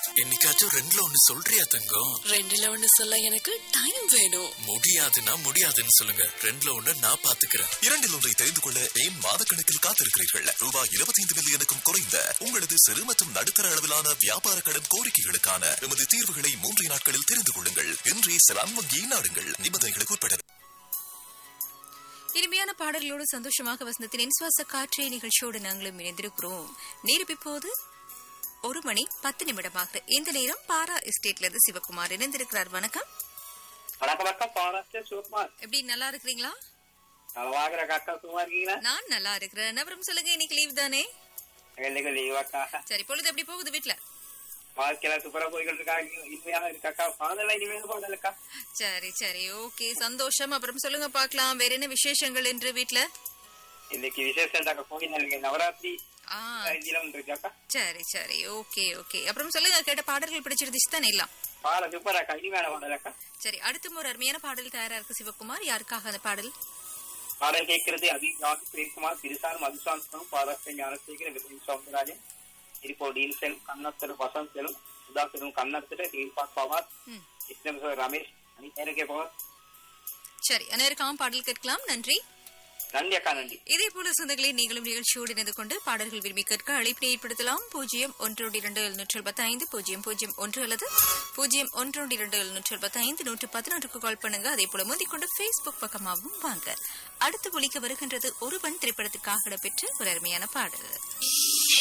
என்னைக்காச்சும் ரெண்டுல ஒண்ணு சொல்றியா தங்கம் ரெண்டுல ஒண்ணு சொல்ல எனக்கு டைம் வேணும் முடியாதுன்னா முடியாதுன்னு சொல்லுங்க ரெண்டுல ஒண்ணு நான் பாத்துக்கிறேன் இரண்டில் ஒன்றை தெரிந்து கொள்ள ஏன் மாதக்கணக்கில் காத்திருக்கிறீர்கள் ரூபாய் இருபத்தைந்து மில்லியனுக்கும் குறைந்த உங்களது சிறு மற்றும் நடுத்தர அளவிலான வியாபார கடன் கோரிக்கைகளுக்கான எமது தீர்வுகளை மூன்று நாட்களில் தெரிந்து கொள்ளுங்கள் இன்றே செலான் வங்கியை நாடுங்கள் நிபந்தனைகளுக்கு உட்பட இனிமையான பாடல்களோடு சந்தோஷமாக வசந்தத்தின் சுவாச காற்றை நிகழ்ச்சியோடு நாங்களும் இணைந்திருக்கிறோம் நேரம் இப்போது ஒரு மணி பத்து நிமிடமாக இந்த நேரம் பாரா எஸ்டேட்ல இருந்து சிவகுமார் இணைந்திருக்கிறார் வணக்கம் வணக்கம் வணக்கம் பாராஸ்டர் சிவகுமார் எப்படி நல்லா இருக்கிறீங்களா நலவாகிற அக்கா சும்மா இருக்கீங்களா நான் நல்லா இருக்கிறேன் அப்புறம் சொல்லுங்க இன்னைக்கு லீவ் தானே எங்களுக்கு லீவ் அக்கா சரி பொழுது எப்படி போகுது வீட்ல வாழ்க்கையில சூப்பரா போய்கிட்டு இருக்கா இனிமையாக இருக்காக்கா பாதல இனிமேல் பாடலக்கா சரி சரி ஓகே சந்தோஷம் அப்புறம் சொல்லுங்க பார்க்கலாம் வேற என்ன விசேஷங்கள் என்று வீட்ல இன்னைக்கு விசேஷம் அக்கா கோயில் இருக்கு நவராத்திரி ஆ தினம் இருக்காக்கா சரி சரி ஓகே ஓகே அப்புறம் சொல்லுங்க கேட்ட பாடல்கள் பிடிச்சிருந்துச்சு தானே எல்லாம் பாட சூப்பர் அக்கா இனிமையான பாடலக்கா சரி அடுத்த ஒரு அருமையான பாடல் தயாரா இருக்கு சிவகுமார் யாருக்காக அந்த பாடல் பாடல் கேட்கிறது அதிகாரி பிரேம்குமார் திருசான் மதுசாந்தம் பாராஸ்டர் ஞானசேகர் விஜய் சவுந்தரராஜன் இருப்போ டீல்செல் கண்ணத்தர் வசந்தெல் சுதாகரும் கண்ணத்தர் தீர்பாக் பவார் ம். இஸ்லம் ரமேஷ் அனிதேருக்கே பவார் சரி அனைவருக்காகவும் பாடல் கேட்கலாம் நன்றி நன்றி அக்கா நன்றி இதே போல சொந்தங்களை நீங்களும் நிகழ்ச்சியோடு இணைந்து கொண்டு பாடல்கள் விரும்பி கேட்க அழைப்பினை ஏற்படுத்தலாம் பூஜ்ஜியம் ஒன்றோடு இரண்டு எழுநூற்று எழுபத்தி ஐந்து பூஜ்ஜியம் பூஜ்ஜியம் ஒன்று அல்லது பூஜ்ஜியம் ஒன்றோடு இரண்டு எழுநூற்று எழுபத்தி ஐந்து நூற்று பதினொன்றுக்கு கால் பண்ணுங்க அதே போல முந்திக்கொண்டு பேஸ்புக் பக்கமாகவும் வாங்க அடுத்து ஒலிக்க வருகின்றது ஒருவன் திரைப்படத்துக்காக இடம்பெற்ற ஒரு அருமையான பாடல்